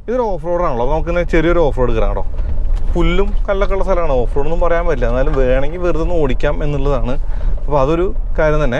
ഇതൊരു ഓഫ് റോഡാണല്ലോ അപ്പോൾ നമുക്കിന്ന് ചെറിയൊരു ഓഫ് റോഡ് കയറാം കേട്ടോ പുല്ലും കല്ലൊക്കെ ഉള്ള സ്ഥലമാണ് ഓഫ് റോഡ് ഒന്നും പറയാൻ പറ്റില്ല എന്നാലും വേണമെങ്കിൽ വെറുതെ ഒന്ന് ഓടിക്കാം എന്നുള്ളതാണ് അപ്പോൾ അതൊരു കാര്യം തന്നെ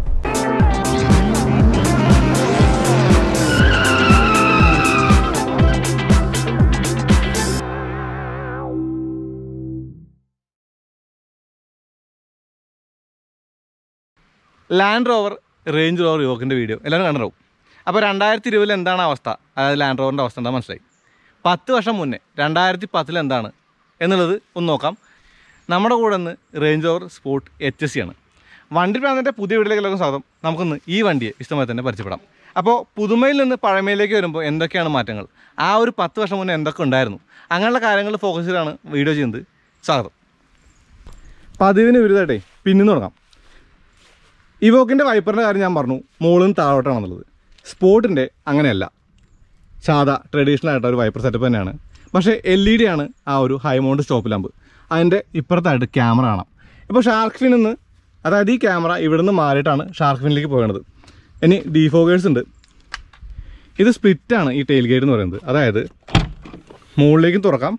ലാൻഡ് റോവർ റേഞ്ച് റോവർ യോക്കിൻ്റെ വീഡിയോ എല്ലാവരും കണ്ടിട്ടുണ്ടാവും അപ്പോൾ രണ്ടായിരത്തി ഇരുപതിൽ എന്താണ് അവസ്ഥ അതായത് ലാൻഡ് റോവറിൻ്റെ അവസ്ഥ എന്താ മനസ്സിലായി പത്ത് വർഷം മുന്നേ രണ്ടായിരത്തി പത്തിൽ എന്താണ് എന്നുള്ളത് ഒന്ന് നോക്കാം നമ്മുടെ കൂടെ ഒന്ന് Range Rover Sport H S C ആണ് വണ്ടി പ്രാന്തൻ്റെ പുതിയ വീട്ടിലേക്ക് എല്ലാവർക്കും സ്വാഗതം നമുക്കൊന്ന് ഈ വണ്ടിയെ ഇഷ്ടമായി തന്നെ പരിചയപ്പെടാം അപ്പോൾ പുതുമയിൽ നിന്ന് പഴമയിലേക്ക് വരുമ്പോൾ എന്തൊക്കെയാണ് മാറ്റങ്ങൾ ആ ഒരു പത്ത് വർഷം മുന്നേ എന്തൊക്കെ ഉണ്ടായിരുന്നു അങ്ങനെയുള്ള കാര്യങ്ങൾ ഫോക്കസ് ചെയ്താണ് വീഡിയോ ചെയ്യുന്നത് സ്വാഗതം പതിവിന് വിരുദ്ധമായിട്ടേ പിന്നിന്ന് തുടങ്ങാം ഇവോക്കിൻ്റെ വൈപ്പറിൻ്റെ കാര്യം ഞാൻ പറഞ്ഞു മുകളിൽ നിന്ന് താഴോട്ടാണെന്നുള്ളത് സ്പോർട്ടിൻ്റെ അങ്ങനെയല്ല സാധാ ട്രഡീഷണൽ ആയിട്ട് ഒരു വൈപ്പർ സെറ്റപ്പ് തന്നെയാണ് പക്ഷേ എൽ ഇ ഡി ആണ് ആ ഒരു ഹൈ മൗണ്ട് സ്റ്റോപ്പ് ലാമ്പ് അതിൻ്റെ ഇപ്പുറത്തായിട്ട് ക്യാമറ കാണാം ഇപ്പോൾ ഷാർക്ക് ഫിനിൽ നിന്ന് അതായത് ഈ ക്യാമറ ഇവിടെ നിന്ന് മാറിയിട്ടാണ് ഷാർക്ക് ഫിനിലേക്ക് പോകേണ്ടത് ഇനി ഡീഫോഗേഴ്സ് ഉണ്ട് ഇത് സ്പ്ലിറ്റാണ് ഈ ടെയിൽ ഗേറ്റ് എന്ന് പറയുന്നത് അതായത് മുകളിലേക്കും തുറക്കാം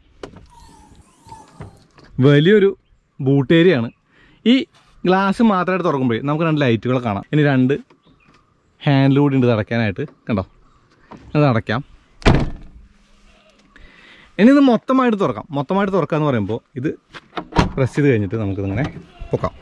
വലിയൊരു ബൂട്ട് ഏരിയ ആണ് ഈ ഗ്ലാസ് മാത്രമായിട്ട് തുറക്കുമ്പോഴേ നമുക്ക് രണ്ട് ലൈറ്റുകൾ കാണാം ഇനി രണ്ട് ഹാൻഡിൽ കൂടി ഉണ്ട് ഇത് അടയ്ക്കാനായിട്ട് കണ്ടോ അത് അടയ്ക്കാം ഇനി ഇത് മൊത്തമായിട്ട് തുറക്കാം മൊത്തമായിട്ട് തുറക്കുക എന്ന് പറയുമ്പോൾ ഇത് പ്രസ് ചെയ്ത് കഴിഞ്ഞിട്ട് നമുക്കിതിങ്ങനെ പൊക്കാം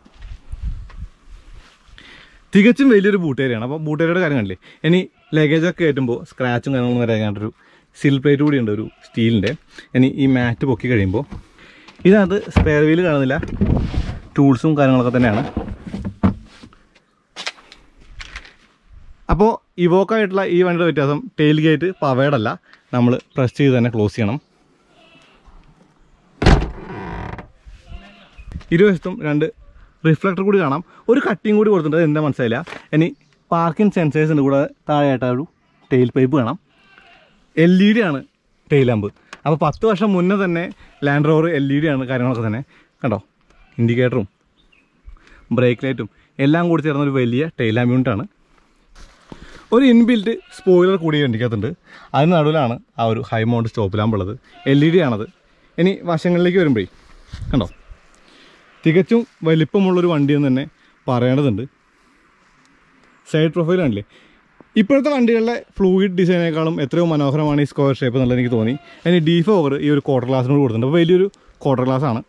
തികച്ചും വലിയൊരു ബൂട്ടേരിയാണ് അപ്പോൾ ബൂട്ടേരിയുടെ കാര്യം കണ്ടില്ലേ ഇനി ലഗേജൊക്കെ കയറ്റുമ്പോൾ സ്ക്രാച്ചും കാര്യങ്ങളൊന്നും വരാനായിട്ടൊരു സിൽ പ്ലേറ്റ് കൂടി ഉണ്ട് ഒരു സ്റ്റീലിൻ്റെ ഇനി ഈ മാറ്റ് പൊക്കി കഴിയുമ്പോൾ ഇതിനകത്ത് സ്പെയർ വീല് കാണുന്നില്ല ടൂൾസും കാര്യങ്ങളൊക്കെ തന്നെയാണ് അപ്പോൾ ഇവോക്കായിട്ടുള്ള ഈ വണ്ടിയുടെ വ്യത്യാസം ടെയിൽ ഗേറ്റ് പവേഡല്ല നമ്മൾ പ്രസ് ചെയ്ത് തന്നെ ക്ലോസ് ചെയ്യണം ഇരുവശത്തും രണ്ട് റിഫ്ലക്ടർ കൂടി കാണാം ഒരു കട്ടിങ് കൂടി കൊടുത്തിട്ടുണ്ട് എന്താ മനസ്സിലായില്ല ഇനി പാർക്കിംഗ് സെൻസേഴ്സ് ഉണ്ട് കൂടെ താഴെയായിട്ട് ഒരു ടെയിൽ പൈപ്പ് കാണാം എൽ ഇ ഡി ആണ് ടെയിൽ ലാമ്പ് അപ്പോൾ പത്ത് വർഷം മുന്നേ തന്നെ Land Rover L E D ആണ് കാര്യങ്ങളൊക്കെ തന്നെ കണ്ടോ ഇൻഡിക്കേറ്ററും ബ്രേക്ക് ലൈറ്റും എല്ലാം കൂടി ചേർന്ന ഒരു വലിയ ടെയിൽ ലാമ്പ് യൂണിറ്റാണ് ഒരു ഇൻബിൽറ്റ് സ്പോയിലർ കൂടി വണ്ടിക്കകത്തുണ്ട് അതിന് നടുവിലാണ് ആ ഒരു ഹൈ മൗണ്ട് സ്റ്റോപ്പ് ലാമ്പ് ഉള്ളത് എൽ ഇ ഡി ആണത് ഇനി വശങ്ങളിലേക്ക് വരുമ്പോഴേ കണ്ടോ തികച്ചും വലിപ്പമുള്ളൊരു വണ്ടിയെന്ന് തന്നെ പറയേണ്ടതുണ്ട് സൈഡ് പ്രൊഫൈൽ കണ്ടില്ലേ ഇപ്പോഴത്തെ വണ്ടികളിലെ ഫ്ലൂയിഡ് ഡിസൈനേക്കാളും എത്രയോ മനോഹരമാണ് ഈ സ്ക്വയർ ഷേപ്പ് എന്നുള്ളത് എനിക്ക് തോന്നി അതിന് ഡീഫ് ഓവർ ഈ ഒരു ക്വാർട്ടർ ഗ്ലാസിനോട് കൊടുത്തിട്ടുണ്ട് അപ്പോൾ വലിയൊരു ക്വാർട്ടർ ഗ്ലാസ് ആണ്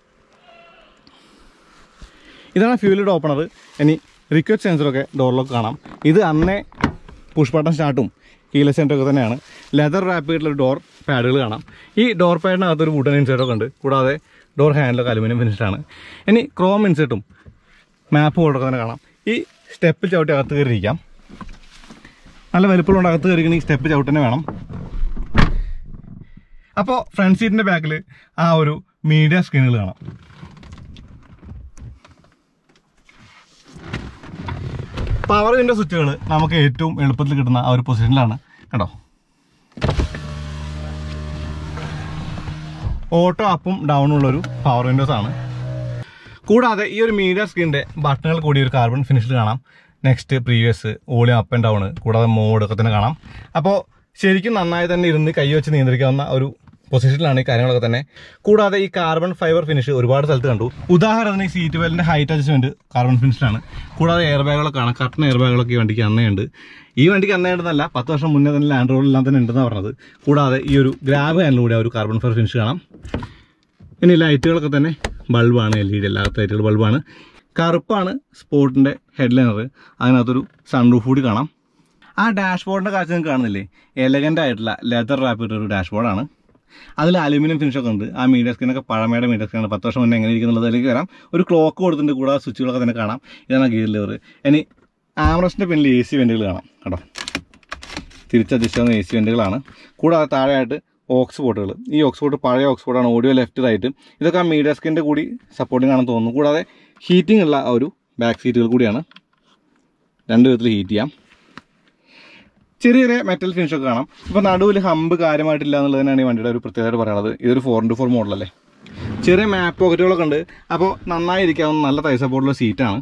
ഇതാണ് ഫ്യൂലിഡ് ഓപ്പണർ ഇനി റിക്വസ്റ്റ് സെൻസറൊക്കെ ഡോറിലൊക്കെ കാണാം ഇത് അന്നേ പുഷ് ബട്ടൺ സ്റ്റാർട്ടും കീല സെൻറ്ററൊക്കെ തന്നെയാണ് ലെതർ റാപ്പ് ചെയ്തിട്ടുള്ള ഡോർ പാഡുകൾ കാണാം ഈ ഡോർ പാഡിനകത്ത് ഒരു വുഡൻ ഇൻസേർട്ടൊക്കെ ഉണ്ട് കൂടാതെ ഡോർ ഹാൻഡിലൊക്കെ അലുമിനിയം ഫിനിഷ്ഡാണ് ഇനി ക്രോം ഇൻസേർട്ടും മാപ്പ് ബോർഡൊക്കെ തന്നെ കാണാം ഈ സ്റ്റെപ്പിൽ ചവിട്ടി അകത്ത് കയറിയിരിക്കാം നല്ല വലുപ്പമുള്ള അകത്ത് കയറിക്കണമെങ്കിൽ സ്റ്റെപ്പ് ചവിട്ട് തന്നെ വേണം അപ്പോൾ ഫ്രണ്ട് സീറ്റിൻ്റെ ബാക്കിൽ ആ ഒരു മീഡിയ സ്ക്രീനുകൾ കാണാം പവർ വിൻഡോ സ്വിച്ചുകൾ നമുക്ക് ഏറ്റവും എളുപ്പത്തിൽ കിട്ടുന്ന ആ ഒരു പൊസിഷനിലാണ് കണ്ടോ ഓട്ടോ അപ്പും ഡൗണും ഉള്ളൊരു പവർ വിൻഡോസ് ആണ് കൂടാതെ ഈ ഒരു മീഡിയ സ്ക്രീനിന്റെ ബട്ടണുകൾ കൂടി ഒരു കാർബൺ ഫിനിഷിൽ കാണാം next previous volume up and down കൂടാതെ മോഡ് ഒക്കെ തന്നെ കാണാം അപ്പോൾ ശരിക്കും നന്നായി തന്നെ ഇരുന്ന് കൈ വെച്ച് നിയന്ത്രിക്കാവുന്ന ഒരു പൊസിഷനിലാണ് ഈ കാര്യങ്ങളൊക്കെ തന്നെ കൂടാതെ ഈ കാർബൺ ഫൈബർ ഫിനിഷ് ഒരുപാട് സ്ഥലത്ത് കണ്ടു ഉദാഹരണത്തിന് ഈ സീറ്റ് ബെൽറ്റിന്റെ ഹൈറ്റ് അഡ്ജസ്റ്റ്മെന്റ് കാർബൺ ഫിനിഷിലാണ് കൂടാതെ എയർ ബാഗുകളൊക്കെ കാണാം കട്ടൺ എയർ ബാഗുകളൊക്കെ ഈ വണ്ടിക്ക് അന്നേ ഉണ്ട് ഈ വണ്ടിക്ക് അന്നേ ഉണ്ടെന്നല്ല പത്ത് വർഷം മുന്നേ തന്നെ ലാൻഡ് റോഡിലെല്ലാം തന്നെ ഉണ്ടെന്ന് പറഞ്ഞത് കൂടാതെ ഈ ഒരു ഗ്രാബ് ഹാൻഡിലൂടെ ആ ഒരു കാർബൺ ഫൈബർ ഫിനിഷ് കാണാം ഇനി ലൈറ്റുകളൊക്കെ തന്നെ ബൾബാണ് എൽ ഇ ഡി അല്ലാത്ത ലൈറ്റുകൾ ബൾബാണ് കറുപ്പാണ് സ്പോർട്ടിൻ്റെ ഹെഡ്ലൈനർ അതിനകത്തൊരു സൺറൂഫ് കൂടി കാണാം ആ ഡാഷ്ബോർഡിൻ്റെ കാഴ്ച നിങ്ങൾക്ക് കാണുന്നില്ലേ എലഗൻ്റ് ആയിട്ടുള്ള ലെതർ റാപ്പ് ഇട്ട ഒരു ഡാഷ്ബോർഡാണ് അതിൽ അലുമിനിയം ഫിനിഷൊക്കെ ഉണ്ട് ആ മീഡിയ സ്ക്രീനൊക്കെ പഴമയുടെ മീഡിയ സ്ക്രീനാണ് പത്ത് വർഷം മുന്നേ എങ്ങനെ ഇരിക്കുന്നുള്ളത് അതിലേക്ക് വരാം ഒരു ക്ലോക്ക് കൊടുത്തിട്ടുണ്ട് കൂടാതെ സ്വിച്ചുകളൊക്കെ തന്നെ കാണാം ഇതാണ് ഗിയർ ലിവർ ഇനി ആമറസ്റ്റിൻ്റെ പിന്നിൽ എ സി വെൻറ്റുകൾ കാണാം കേട്ടോ തിരിച്ചതിഷ്ഠിക്കുന്ന എ സി വെൻറ്റുകളാണ് കൂടാതെ താഴെയായിട്ട് ഓക്സ് പോർട്ടുകൾ ഈ ഓക്സ് പോർട്ട് പഴയ ഓക്സ് പോർട്ടാണ് ഓഡിയോ ലെഫ്റ്റ് റൈറ്റ് ഇതൊക്കെ ആ മീഡിയ സ്ക്രീൻ്റെ കൂടി സപ്പോർട്ടിംഗ് ആണെന്ന് തോന്നുന്നു കൂടാതെ ഹീറ്റിംഗ് ഉള്ള ആ ഒരു ബാക്ക് സീറ്റുകൾ കൂടിയാണ് രണ്ട് വിധത്തിൽ ഹീറ്റ് ചെയ്യാം ചെറിയ ചെറിയ മെറ്റൽ ഫിനിഷൊക്കെ കാണാം ഇപ്പോൾ നടുവിൽ ഹമ്പ് കാര്യമായിട്ടില്ല എന്നുള്ളത് തന്നെയാണ് ഈ വണ്ടിയുടെ ഒരു പ്രത്യേകത പറയുന്നത് ഇതൊരു ഫോർ ഇൻറ്റു ഫോർ മോഡലല്ലേ ചെറിയ മാപ്പ് പോക്കറ്റുകളൊക്കെ ഉണ്ട് അപ്പോൾ നന്നായി ഇരിക്കാവുന്ന നല്ല തൈ സപ്പോർട്ടുള്ള സീറ്റാണ്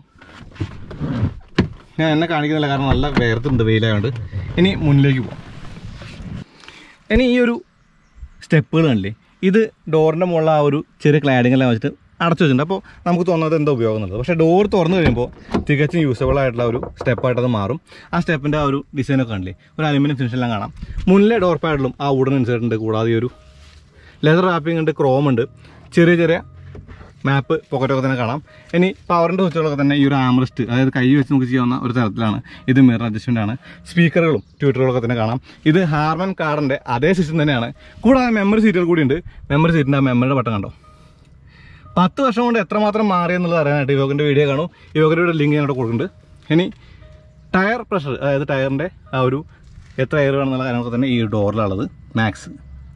ഞാൻ എന്നെ കാണിക്കുന്നില്ല കാരണം നല്ല വേർത്തുണ്ട് വെയിലായതുകൊണ്ട് ഇനി മുന്നിലേക്ക് പോകാം ഇനി ഈ ഒരു സ്റ്റെപ്പുകൾ കണ്ടില്ലേ ഇത് ഡോറിൻ്റെ മുകളിൽ ആ ഒരു ചെറിയ ക്ലാഡിംഗ് എല്ലാം വെച്ചിട്ട് അടച്ചു വെച്ചിട്ടുണ്ട് അപ്പോൾ നമുക്ക് തോന്നുന്നത് എന്താ ഉപയോഗം എന്നുള്ളത് പക്ഷേ ഡോർ തുറന്നു കഴിയുമ്പോൾ തികച്ചും യൂസബിൾ ആയിട്ടുള്ള ഒരു സ്റ്റെപ്പായിട്ട് അത് മാറും ആ സ്റ്റെപ്പിൻ്റെ ആ ഒരു ഡിസൈനൊക്കെ കണ്ടില്ലേ ഒരു അലുമിനിയം ഫിനിഷ് എല്ലാം കാണാം മുന്നിലെ ഡോർ പാഡിലും ആ വുഡൻ ഇൻസേർട്ട് ഉണ്ട് കൂടാതെ ഈ ഒരു ലെതർ റാപ്പിംഗ് ഉണ്ട് ക്രോം ഉണ്ട് ചെറിയ ചെറിയ മാപ്പ് പോക്കറ്റൊക്കെ തന്നെ കാണാം ഇനി പവറിൻ്റെ സ്വിച്ചുകളൊക്കെ തന്നെ ഈ ഒരു ആംറസ്റ്റ് അതായത് കൈ വെച്ച് നമുക്ക് ചെയ്യാവുന്ന ഒരു തരത്തിലാണ് ഇത് മിറർ അഡ്ജസ്റ്റ്മെൻ്റ് ആണ് സ്പീക്കറുകളും ട്യൂട്ടറുകളൊക്കെ തന്നെ കാണാം ഇത് ഹാർമൻ കാറിൻ്റെ അതേ സിസ്റ്റം തന്നെയാണ് കൂടാതെ മെമ്മറി സീറ്റുകൾ കൂടിയുണ്ട് മെമ്മറി സീറ്റിൻ്റെ ആ മെമ്മറിയുടെ ബട്ടൺ കണ്ടോ പത്ത് വർഷം കൊണ്ട് എത്രമാത്രം മാറി എന്നുള്ളത് അറിയാനായിട്ട് യോഗൻ്റെ വീഡിയോ കാണും യോഗയുടെ ലിങ്ക് ഞാൻ ഇവിടെ കൊടുക്കുന്നുണ്ട് ഇനി ടയർ പ്രഷർ അതായത് ടയറിൻ്റെ ആ ഒരു എത്ര എയർ വേണമെന്നുള്ള കാര്യങ്ങളൊക്കെ തന്നെ ഈ ഡോറിലുള്ളത് മാക്സ്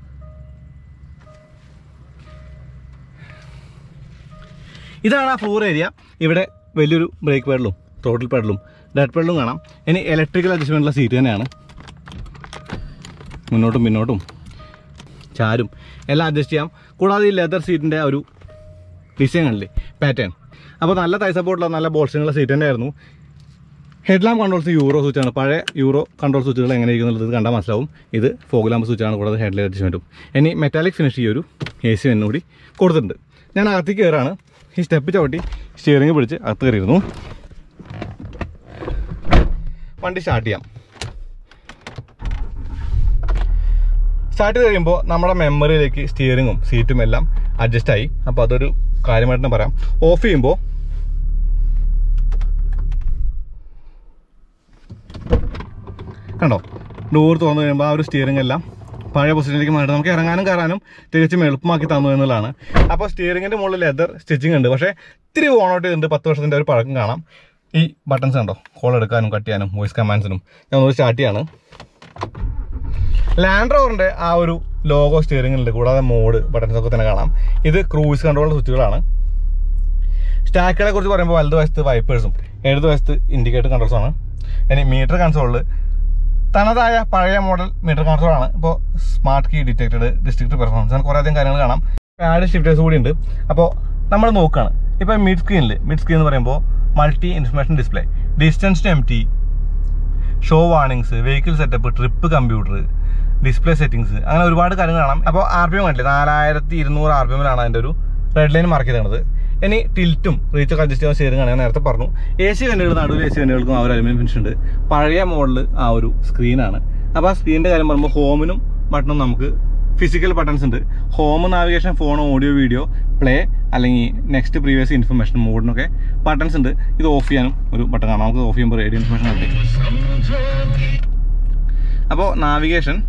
ഇതാണ് ആ ഫ്ലോർ ഏരിയ ഇവിടെ വലിയൊരു ബ്രേക്ക് പാഡലും ടോട്ടൽ പാഡലും ഡെഡ് പാഡലും കാണാം ഇനി ഇലക്ട്രിക്കൽ അഡ്ജസ്റ്റ്മെൻറ്റുള്ള സീറ്റ് തന്നെയാണ് മുന്നോട്ടും പിന്നോട്ടും ചാരും എല്ലാം അഡ്ജസ്റ്റ് ചെയ്യാം കൂടാതെ ഈ ലെതർ സീറ്റിൻ്റെ ഒരു ഡിസൈൻ ആണല്ലേ പാറ്റേൺ അപ്പോൾ നല്ല തൈ സപ്പോർട്ടുള്ള നല്ല ബോൾസിനുള്ള സീറ്റ് തന്നെയായിരുന്നു ഹെഡ് ലാമ്പ് കൺട്രോൾസ് യൂറോ സ്വിച്ചാണ് പഴയ യൂറോ കൺട്രോൾ സ്വിച്ചുകൾ എങ്ങനെ ഇരിക്കുന്നുള്ളത് കണ്ടാൽ മനസ്സിലാവും ഇത് ഫോഗ് ലാമ്പ് സ്വിച്ചാണ് കൂടാതെ ഹെഡ് ലൈറ്റ് അഡ്ജസ്റ്റ്മെൻറ്റും ഇനി മെറ്റാലിക് ഫിനിഷ് ഈ ഒരു എ സി കൂടി കൊടുത്തിട്ടുണ്ട് ഞാൻ അകത്തേക്ക് കയറാണ് ഈ സ്റ്റെപ്പ് ചവിട്ടി സ്റ്റിയറിംഗ് പിടിച്ച് അകത്ത് കയറിയിരുന്നു വണ്ടി സ്റ്റാർട്ട് ചെയ്യാം സ്റ്റാർട്ട് ചെയ്ത് കഴിയുമ്പോൾ നമ്മുടെ മെമ്മറിയിലേക്ക് സ്റ്റിയറിങ്ങും സീറ്റും എല്ലാം അഡ്ജസ്റ്റ് ആയി അപ്പോൾ അതൊരു കാര്യമായിട്ട് തന്നെ പറയാം ഓഫ് ചെയ്യുമ്പോൾ കണ്ടോ ഡോർ തുറന്നു കഴിയുമ്പോൾ ആ ഒരു സ്റ്റിയറിംഗ് എല്ലാം പഴയ പൊസിഷനിലേക്ക് മാറിയിട്ട് നമുക്ക് ഇറങ്ങാനും കയറാനും തികച്ചും എളുപ്പമാക്കി തന്നു എന്നുള്ളതാണ് അപ്പോൾ സ്റ്റിയറിംഗിൻ്റെ മുകളിൽ ലെതർ സ്റ്റിച്ചിങ് ഉണ്ട് പക്ഷേ ഇത്തിരി ഓണൗട്ട് ചെയ്തിട്ടുണ്ട് പത്ത് വർഷത്തിൻ്റെ ഒരു പഴക്കം കാണാം ഈ ബട്ടൺസ് കണ്ടോ കോൾ എടുക്കാനും കട്ട് ചെയ്യാനും വോയിസ് കമാൻഡ്സിനും ഞാൻ ഒന്ന് സ്റ്റാർട്ട് ചെയ്യാണ് ലാൻഡ് റോവറിൻ്റെ ആ ഒരു ലോഗോ സ്റ്റിയറിംഗിലുണ്ട് കൂടാതെ മോഡ് ബട്ടൺസ് ഒക്കെ തന്നെ കാണാം ഇത് ക്രൂസ് കൺട്രോൾ സ്വിച്ചുകളാണ് സ്റ്റാക്കുകളെ കുറിച്ച് പറയുമ്പോൾ വലത് വശത്ത് വൈപ്പേഴ്സും ഇടത് വശത്ത് ഇൻഡിക്കേറ്റർ കൺട്രോൾസാണ് ഇനി മീറ്റർ കൺസോളിൽ തനതായ പഴയ മോഡൽ മീറ്റർ കൺസോൾ ആണ് ഇപ്പോൾ smart key detected district performance അങ്ങനെ കുറേ അധികം കാര്യങ്ങൾ കാണാം ആഡ് ഷിഫ്റ്റേഴ്സ് കൂടി ഉണ്ട് അപ്പോൾ നമ്മൾ നോക്കുകയാണ് ഇപ്പോൾ മിഡ് സ്ക്രീനിൽ മിഡ് സ്ക്രീൻ എന്ന് പറയുമ്പോൾ multi information display distance to M T show warnings vehicle setup trip computer display settings അങ്ങനെ ഒരുപാട് കാര്യങ്ങൾ കാണാം അപ്പോൾ ആർ പി എം കണ്ടില്ലേ നാലായിരത്തി ഇരുന്നൂറ് ആർ പി എമ്മിലാണ് അതിൻ്റെ ഒരു റെഡ് ലൈൻ മാർക്ക് ചെയ്തത് ഇനി ടിൽറ്റും റീച്ചൊക്കെ അഡ്ജസ്റ്റ് ചെയ്യാൻ ഷെയറിംഗ് ആണ് ഞാൻ നേരത്തെ പറഞ്ഞു എ സി വെന്നുകൾ നടുവിൽ എ സി വെന്നുകൾക്കും ആ ഒരു അലുമിനിയം ഫിനിഷ് ഉണ്ട് പഴയ മോഡൽ ആ ഒരു സ്ക്രീനാണ് അപ്പോൾ ആ സ്ക്രീനിൻ്റെ കാര്യം പറയുമ്പോൾ ഹോമിനും ബട്ടണും നമുക്ക് ഫിസിക്കൽ ബട്ടൺസ് ഉണ്ട് home navigation phone audio video play അല്ലെങ്കിൽ നെക്സ്റ്റ് പ്രീവിയസ് ഇൻഫർമേഷൻ മോഡിനൊക്കെ ബട്ടൺസ് ഉണ്ട് ഇത് ഓഫ് ചെയ്യാനും ഒരു ബട്ടൺ കാണാം നമുക്ക് ഓഫ് ചെയ്യുമ്പോൾ റേഡിയോ ഇൻഫർമേഷൻ ഉണ്ട് അപ്പോൾ നാവിഗേഷൻ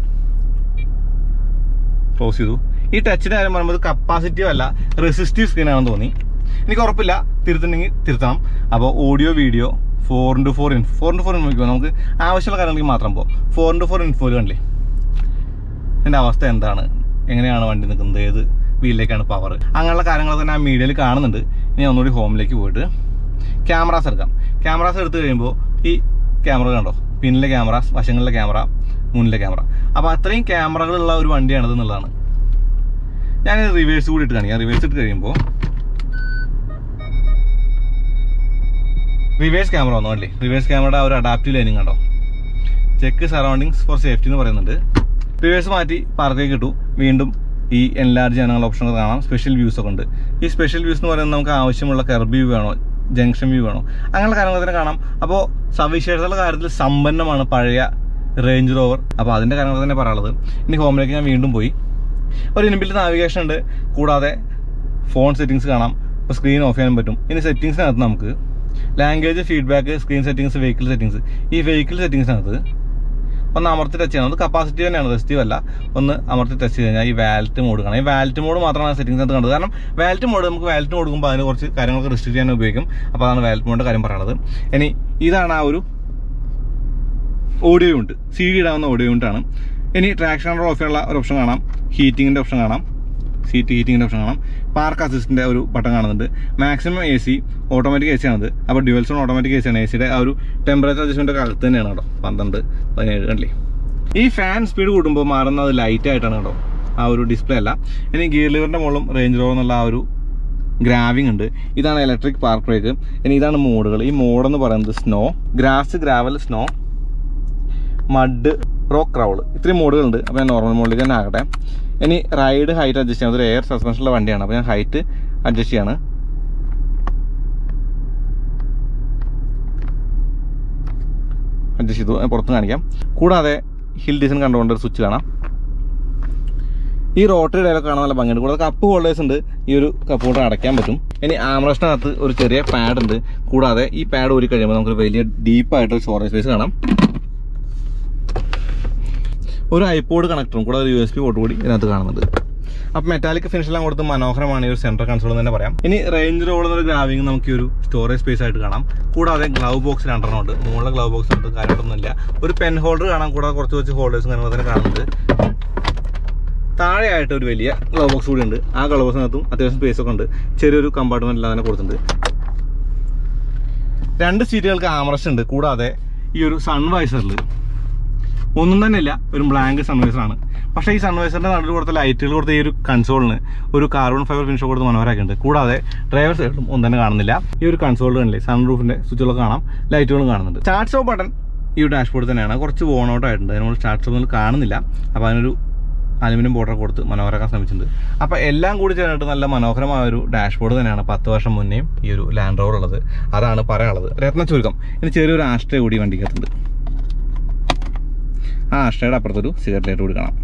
ക്ലോസ് ചെയ്തു ഈ ടച്ചിന്റെ കാര്യം പറയുമ്പോൾ കപ്പാസിറ്റീവ് അല്ല റെസിസ്റ്റീവ് സ്ക്രീൻ ആണെന്ന് തോന്നി എനിക്ക് ഉറപ്പില്ല തിരുത്തുണ്ടെങ്കിൽ തിരുത്താം അപ്പോൾ audio video four into four in four into four info നമുക്ക് ആവശ്യമുള്ള കാര്യങ്ങൾക്ക് മാത്രം പോകും ഫോർ ഇൻറ്റു ഫോർ ഇൻഫോയിൽ കണ്ടില്ലേ എൻ്റെ അവസ്ഥ എന്താണ് എങ്ങനെയാണ് വണ്ടി നിൽക്കുന്നത് ഏത് വീലിലേക്കാണ് പവർ അങ്ങനെയുള്ള കാര്യങ്ങൾ തന്നെ ആ മീഡിയയിൽ കാണുന്നുണ്ട് ഇനി ഒന്നുകൂടി ഹോമിലേക്ക് പോയിട്ട് ക്യാമറാസ് എടുക്കാം ക്യാമറാസ് എടുത്തു കഴിയുമ്പോൾ ഈ ക്യാമറ കണ്ടോ പിന്നിലെ ക്യാമറ വശങ്ങളിലെ ക്യാമറ മുന്നിലെ ക്യാമറ അപ്പോൾ അത്രയും ക്യാമറകളുള്ള ഒരു വണ്ടിയാണിത് എന്നുള്ളതാണ് ഞാൻ റിവേഴ്സ് കൂടി ഇട്ട് കാണിക്കാം റിവേഴ്സ് ഇട്ട് കഴിയുമ്പോൾ റിവേഴ്സ് ക്യാമറ വന്നു അല്ലേ റിവേഴ്സ് ക്യാമറയുടെ ആ ഒരു അഡാപ്റ്റീവ് ലൈനിങ് കണ്ടോ ചെക്ക് സറൗണ്ടിങ്സ് ഫോർ സേഫ്റ്റി എന്ന് പറയുന്നുണ്ട് റിവേഴ്സ് മാറ്റി പാർക്കേക്ക് ഇട്ടു വീണ്ടും ഈ എൻലാർജ് ചെയ്യാനുള്ള ഓപ്ഷനുകൾ കാണാം സ്പെഷ്യൽ വ്യൂസ് ഒക്കെ ഉണ്ട് ഈ സ്പെഷ്യൽ വ്യൂസ് എന്ന് പറയുന്നത് നമുക്ക് ആവശ്യമുള്ള കെർബ് വ്യൂ വേണോ ജംഗ്ഷൻ വ്യൂ വേണോ അങ്ങനെയുള്ള കാര്യങ്ങൾ തന്നെ കാണാം അപ്പോൾ സവിശേഷതകളുടെ കാര്യത്തിൽ സമ്പന്നമാണ് പഴയ റേഞ്ച് റോവർ അപ്പോൾ അതിൻ്റെ കാര്യങ്ങൾ തന്നെ പറയാനുള്ളത് ഇനി ഹോമിലേക്ക് ഞാൻ വീണ്ടും പോയി ഒരു ഇൻബിൽറ്റ് നാവിഗേഷൻ ഉണ്ട് കൂടാതെ ഫോൺ സെറ്റിങ്സ് കാണാം ഇപ്പോൾ സ്ക്രീൻ ഓഫ് ചെയ്യാൻ പറ്റും ഇനി സെറ്റിങ്സിനകത്ത് നമുക്ക് language feedback screen settings vehicle settings ഈ വെഹിക്കിൾ സെറ്റിങ്സിനകത്ത് ഒന്ന് അമർത്തി ടച്ച് ചെയ്യണം അത് കപ്പാസിറ്റി തന്നെയാണ് റെസിസ്റ്റീവ് അല്ല ഒന്ന് അമർത്തി ടച്ച് ചെയ്ത് കഴിഞ്ഞാൽ ഈ വാലറ്റ് മോഡ് കാണാം ഈ വാലറ്റ് മോഡ് മാത്രമാണ് സെറ്റിംഗ്സിനകത്ത് കണ്ടത് കാരണം വാലറ്റ് മോഡ് നമുക്ക് വാലറ്റ് കൊടുക്കുമ്പോൾ അതിന് കുറച്ച് കാര്യങ്ങളൊക്കെ റെസ്ട്രിക്ട് ചെയ്യാൻ ഉപയോഗിക്കും അപ്പോൾ അതാണ് വാലറ്റ് മോഡിൻ്റെ കാര്യം പറയുന്നത് ഇനി ഇതാണ് ആ ഒരു ഓഡിയോ യൂണിറ്റ് സി ഡി ഇടാവുന്ന ഓഡിയോ യൂണിറ്റ് ആണ് ഇനി ട്രാക്ഷൻ കൺട്രോൾ ഓഫ് ചെയ്യാനുള്ള ഒരു ഓപ്ഷൻ കാണാം ഹീറ്റിങ്ങിൻ്റെ ഓപ്ഷൻ കാണാം സീറ്റ് ഹീറ്റിങ്ങിൻ്റെ ഓപ്ഷൻ കാണാം പാർക്ക് അസിസ്റ്റിൻ്റെ ഒരു ബട്ടൺ കാണുന്നുണ്ട് maximum A C automatic A C ആണത് അപ്പോൾ dual zone automatic A C ആണ് എ സിയുടെ ആ ഒരു ടെമ്പറേച്ചർ അഡ്ജസ്റ്റ്മെൻ്റ് ഒക്കെ അകത്ത് തന്നെയാണ് കേട്ടോ പന്ത്രണ്ട് പതിനേഴ് കണ്ടില്ലേ ഈ ഫാൻ സ്പീഡ് കൂട്ടുമ്പോൾ മാറുന്നത് ലൈറ്റ് ആയിട്ടാണ് കേട്ടോ ആ ഒരു ഡിസ്പ്ലേ അല്ല ഇനി ഗിയർ ലിവറിൻ്റെ മുകളിലും റേഞ്ച് റോവർ എന്നുള്ള ആ ഒരു ഗ്രാവിംഗ് ഉണ്ട് ഇതാണ് ഇലക്ട്രിക് പാർക്ക് ബ്രേക്ക് ഇനി ഇതാണ് മോഡുകൾ ഈ മോഡ് എന്ന് പറയുന്നത് snow grass gravel snow mud rock crawl ഇത്രയും മോഡുകളുണ്ട് അപ്പോൾ ഞാൻ നോർമൽ മോഡിലേക്ക് തന്നെ ആകട്ടെ ഇനി റൈഡ് ഹൈറ്റ് അഡ്ജസ്റ്റ് ചെയ്യാം അതൊരു എയർ സസ്പെൻഷനുള്ള വണ്ടിയാണ് അപ്പോൾ ഞാൻ ഹൈറ്റ് അഡ്ജസ്റ്റ് ചെയ്യാണ് അഡ്ജസ്റ്റ് ചെയ്തു ഞാൻ പുറത്ത് കാണിക്കാം കൂടാതെ ഹിൽ ഡിസൈൻ കണ്ടുകൊണ്ട് ഒരു സ്വിച്ച് കാണാം ഈ റോട്ടറി ഡയലൊക്കെ കാണാൻ നല്ല ഭംഗിയുണ്ട് കൂടാതെ കപ്പ് ഹോൾഡേഴ്സ് ഉണ്ട് ഈ ഒരു കപ്പ് ഹോൾഡർ അടയ്ക്കാൻ പറ്റും ഇനി ആംറസ്റ്റിനകത്ത് ഒരു ചെറിയ പാഡ് ഉണ്ട് കൂടാതെ ഈ പാഡ് ഊരി കഴിയുമ്പോൾ നമുക്ക് വലിയ ഡീപ്പായിട്ടൊരു സ്റ്റോറേജ് സ്പേസ് കാണാം ഒരു ഐപോഡ് കണക്ടറും കൂടെ ഒരു യു എസ് പി പോർട്ട് കൂടി ഇതിനകത്ത് കാണുന്നുണ്ട് അപ്പം മെറ്റാലിക് ഫിനിഷ് എല്ലാം കൊടുത്ത് മനോഹരമാണ് ഈ ഒരു സെൻട്രൽ കൺസോൾ എന്ന് തന്നെ പറയാം ഇനി റേഞ്ച് റോൾ എന്നൊരു ഗ്രാവിംഗ് നമുക്ക് ഈ ഒരു സ്റ്റോറേജ് സ്പേസ് ആയിട്ട് കാണാം കൂടാതെ ഗ്ലൗ ബോക്സ് രണ്ടെണ്ണം ഉണ്ട് മുകളിലെ ഗ്ലൗ ബോക്സ് ഉണ്ട് കാര്യമായിട്ടൊന്നുമില്ല ഒരു പെൻ ഹോൾഡർ കാണാം കൂടാതെ കുറച്ച് കുറച്ച് ഹോൾഡേഴ്സും കാര്യങ്ങൾ തന്നെ കാണുന്നുണ്ട് താഴെയായിട്ട് ഒരു വലിയ ഗ്ലൗ ബോക്സ് കൂടി ഉണ്ട് ആ ഗ്ലൗ ബോക്സിനകത്തും അത്യാവശ്യം സ്പേസ് ഒക്കെ ഉണ്ട് ചെറിയൊരു കമ്പാർട്ട്മെന്റ് എല്ലാം തന്നെ കൊടുത്തിട്ടുണ്ട് രണ്ട് സീറ്റുകൾക്ക് ആമറസ്റ്റ് ഉണ്ട് കൂടാതെ ഈ ഒരു സൺവൈസറിൽ ഒന്നും തന്നെ ഇല്ല ഒരു ബ്ലാങ്ക് സൺവൈസർ ആണ് പക്ഷേ ഈ സൺവൈസറിന്റെ നടുവിൽ കൊടുത്ത ലൈറ്റുകൾ കൊടുത്ത ഈ ഒരു കൺസോളിന് ഒരു കാർബൺ ഫൈബർ ഫിനിഷ് കൊടുത്ത് മനോഹരമാക്കിയിട്ടുണ്ട് കൂടാതെ ഡ്രൈവർ സൈഡിലും ഒന്നും തന്നെ കാണുന്നില്ല ഈ ഒരു കൺസോൾ കണ്ടില്ലേ സൺ റൂഫിന്റെ സ്വിച്ചുകളൊക്കെ കാണാം ലൈറ്റുകളും കാണുന്നുണ്ട് സ്റ്റാർട്ട് സ്റ്റോപ്പ് ബട്ടൺ ഈ ഒരു ഡാഷ്ബോർഡ് തന്നെയാണ് കുറച്ച് വോൺ ഔട്ട് ആയിട്ടുണ്ട് നമ്മൾ സ്റ്റാർട്ട് സ്റ്റോപ്പ് കാണുന്നില്ല അപ്പോൾ അതിനൊരു അലുമിനിയം ബോർഡർ കൊടുത്ത് മനോഹരമാക്കാൻ ശ്രമിച്ചിട്ടുണ്ട് അപ്പോൾ എല്ലാം കൂടി ചേർന്നിട്ട് നല്ല മനോഹരമായ ഒരു ഡാഷ്ബോർഡ് തന്നെയാണ് പത്ത് വർഷം മുന്നേയും ഈ ഒരു ലാൻഡ് റോവർ ഉള്ളത് അതാണ് പറയാനുള്ളത് രത്ന ചുരുക്കം ഇനി ചെറിയൊരു ആഷ്ട്രേ കൂടി വണ്ടിക്കകത്തുണ്ട് ആ ആഷ്ട്രയുടെ അപ്പുറത്തൊരു സിഗരറ്റ് ലൈറ്റ് കൂടി കാണാം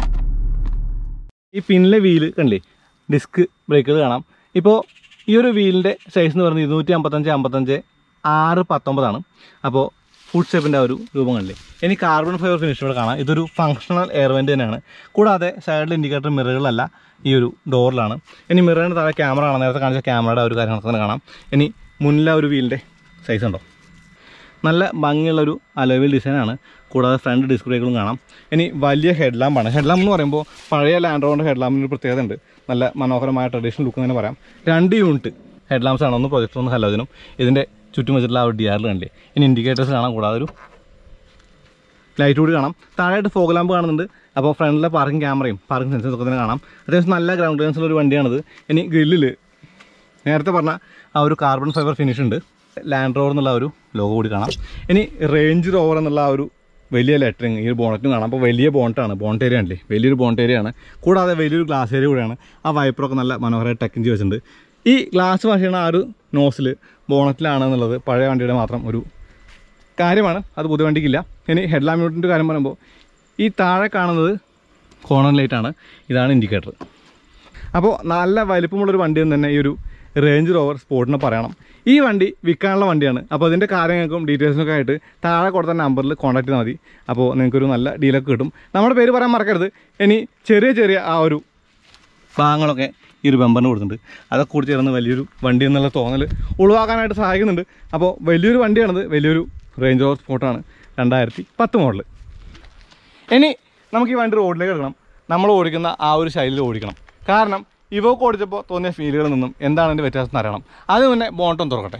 ഈ പിന്നിലെ വീല് കണ്ടില്ലേ ഡിസ്ക് ബ്രേക്കുകൾ കാണാം ഇപ്പോൾ ഈ ഒരു വീലിൻ്റെ സൈസ് എന്ന് പറയുന്നത് ഇരുന്നൂറ്റി അമ്പത്തഞ്ച് അമ്പത്തഞ്ച് ആറ് പത്തൊമ്പതാണ് അപ്പോൾ ഫുഡ് സ്റ്റെപ്പിൻ്റെ ആ ഒരു രൂപം കണ്ടില്ലേ ഇനി കാർബൺ ഫൈബർ ഫിനിഷ് ഇവിടെ കാണാം ഇതൊരു ഫങ്ഷണൽ എയർവെൻ്റ് തന്നെയാണ് കൂടാതെ സൈഡിൽ ഇൻഡിക്കേറ്റർ മിററുകളല്ല ഈ ഒരു ഡോറിലാണ് ഇനി മിററിന് താഴെ ക്യാമറ കാണാം നേരത്തെ കാണിച്ച ക്യാമറയുടെ ആ ഒരു കാര്യങ്ങളൊക്കെ തന്നെ കാണാം ഇനി മുന്നിലെ ആ ഒരു വീലിൻ്റെ സൈസ് ഉണ്ടോ നല്ല ഭംഗിയുള്ളൊരു അലോവിൽ ഡിസൈനാണ് കൂടാതെ ഫ്രണ്ട് ഡിസ്ക് ബ്രേക്കുകളും കാണാം ഇനി വലിയ ഹെഡ് ലാമ്പാണ് ഹെഡ് ലാമ്പ് എന്ന് പറയുമ്പോൾ പഴയ ലാൻഡ് റോഡിൻ്റെ ഹെഡ് ലാമ്പിന് ഒരു പ്രത്യേകത ഉണ്ട് നല്ല മനോഹരമായ ട്രഡീഷണൽ ലുക്ക് എന്ന് തന്നെ പറയാം രണ്ട് യൂണിറ്റ് ഹെഡ് ലാമ്പ്സ് ആണ് ഒന്ന് പ്രൊജക്ടർ ഒന്ന് ഹലോജനും ഇതിൻ്റെ ചുറ്റും വെച്ചിട്ടുള്ള ആ ഒരു ഡി ആറിൽ കണ്ടില്ലേ ഇനി ഇൻഡിക്കേറ്റേഴ്സ് കാണാം കൂടാതെ ഒരു ലൈറ്റ് കൂടി കാണാം താഴെയായിട്ട് ഫോഗ് ലാമ്പ് കാണുന്നുണ്ട് അപ്പോൾ ഫ്രണ്ടിലെ പാർക്കിംഗ് ക്യാമറയും പാർക്കിംഗ് സെൻസേഴ്സ് ഒക്കെ തന്നെ കാണാം അത്യാവശ്യം നല്ല ഗ്രൗണ്ട് ക്ലിയറൻസ് ഉള്ള ഒരു വണ്ടിയാണിത് ഇനി ഗ്രില്ലിൽ നേരത്തെ പറഞ്ഞ ആ ഒരു കാർബൺ ഫൈബർ ഫിനിഷ് ഉണ്ട് ലാൻഡ് റോവർ എന്നുള്ള ആ ഒരു ലോഗോ കൂടി കാണാം ഇനി റേഞ്ച് റോവർ എന്നുള്ള ആ ഒരു വലിയ ലെറ്ററിങ് ഈ ഒരു ബോണറ്റും കാണാം അപ്പോൾ വലിയ ബോണ്ടാണ് ബോണ്ട് ഏരിയ ആണല്ലേ വലിയൊരു ബോണ്ട് ഏരിയ ആണ് കൂടാതെ വലിയൊരു ഗ്ലാസ് ഏരിയ കൂടിയാണ് ആ വൈപ്പറൊക്കെ നല്ല മനോഹരമായി ടെക്കിഞ്ച് വെച്ചിട്ടുണ്ട് ഈ ഗ്ലാസ് വാഷ് ചെയ്യുന്ന ആ ഒരു നോസിൽ ബോണറ്റിലാണ് എന്നുള്ളത് പഴയ വണ്ടിയുടെ മാത്രം ഒരു കാര്യമാണ് അത് പുതിയ വണ്ടിക്കില്ല ഇനി ഹെഡ് ലാമ്പിൻ്റെ കാര്യം പറയുമ്പോൾ ഈ താഴെ കാണുന്നത് കോർണർ ലൈറ്റാണ് ഇതാണ് ഇൻഡിക്കേറ്റർ അപ്പോൾ നല്ല വലിപ്പമുള്ളൊരു വണ്ടി എന്ന് തന്നെ ഈ ഒരു റേഞ്ച് റോവർ സ്പോർട്ടിനെ പറയണം ഈ വണ്ടി വിൽക്കാനുള്ള വണ്ടിയാണ് അപ്പോൾ അതിൻ്റെ കാര്യങ്ങൾക്കും ഡീറ്റെയിൽസിനൊക്കെ ആയിട്ട് താഴെ കൊടുത്ത നമ്പറിൽ കോൺടാക്ട് ചെയ്താൽ മതി അപ്പോൾ നിങ്ങൾക്കൊരു നല്ല ഡീലൊക്കെ കിട്ടും നമ്മുടെ പേര് പറയാൻ മറക്കരുത് ഇനി ചെറിയ ചെറിയ ആ ഒരു ഭാഗങ്ങളൊക്കെ ഈ ഒരു ബമ്പറിന് കൊടുത്തിട്ടുണ്ട് അതൊക്കെ കൂടി ചേർന്ന് വലിയൊരു വണ്ടി എന്നുള്ള തോന്നൽ ഒഴിവാക്കാനായിട്ട് സഹായിക്കുന്നുണ്ട് അപ്പോൾ വലിയൊരു വണ്ടിയാണിത് വലിയൊരു റേഞ്ച് റോവർ സ്പോർട്ടാണ് രണ്ടായിരത്തി പത്ത് മോഡൽ ഇനി നമുക്ക് ഈ വണ്ടി റോഡിലേക്ക് എടുക്കണം നമ്മൾ ഓടിക്കുന്ന ആ ഒരു ശൈലിയിൽ ഓടിക്കണം കാരണം ഇവക്ക് ഓടിച്ചപ്പോൾ തോന്നിയ ഫീലുകളിൽ നിന്നും എന്താണ് അതിൻ്റെ വ്യത്യാസം എന്ന് അറിയണം അത് മുന്നേ ബോണ്ടം തുറക്കട്ടെ